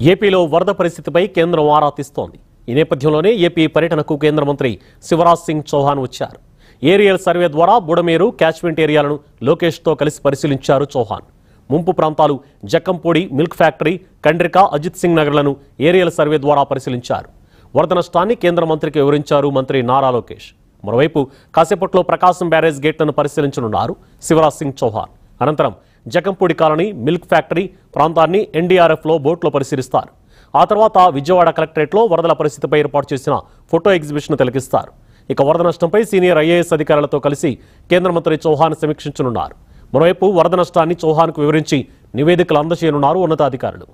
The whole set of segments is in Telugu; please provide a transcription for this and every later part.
ఏపీలో వరద పరిస్థితిపై కేంద్రం ఆరా తీస్తోంది ఈ నేపథ్యంలోనే ఏపీ పర్యటనకు కేంద్ర మంత్రి శివరాజ్ సింగ్ చౌహాన్ వచ్చారు ఏరియల్ సర్వే ద్వారా బుడమేరు క్యాచ్మెంట్ ఏరియాలను లోకేష్తో కలిసి పరిశీలించారు చౌహాన్ ముంపు ప్రాంతాలు జక్కంపూడి మిల్క్ ఫ్యాక్టరీ కండ్రిక అజిత్ సింగ్ నగర్లను ఏరియల్ సర్వే ద్వారా పరిశీలించారు వరద నష్టాన్ని కేంద్ర మంత్రికి వివరించారు మంత్రి నారా లోకేష్ మరోవైపు కాసేపట్లో ప్రకాశం బ్యారేజ్ గేట్లను పరిశీలించనున్నారు శివరాజ్ సింగ్ చౌహాన్ అనంతరం జకంపూడి కాలనీ మిల్క్ ఫ్యాక్టరీ ప్రాంతాన్ని ఎన్డీఆర్ఎఫ్లో బోట్లో పరిశీలిస్తారు ఆ తర్వాత విజయవాడ కలెక్టరేట్లో వరదల పరిస్థితిపై ఏర్పాటు చేసిన ఫోటో ఎగ్జిబిషన్ తిలకిస్తారు ఇక వరద నష్టంపై సీనియర్ ఐఏఎస్ అధికారులతో కలిసి కేంద్ర మంత్రి చౌహాన్ సమీక్షించనున్నారు మరోవైపు వరద నష్టాన్ని చౌహాన్కు వివరించి నివేదికలు అందజేయనున్నారు ఉన్నతాధికారులు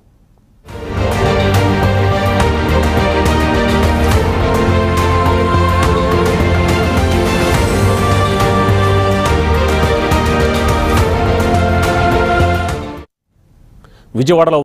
విజయవాడలో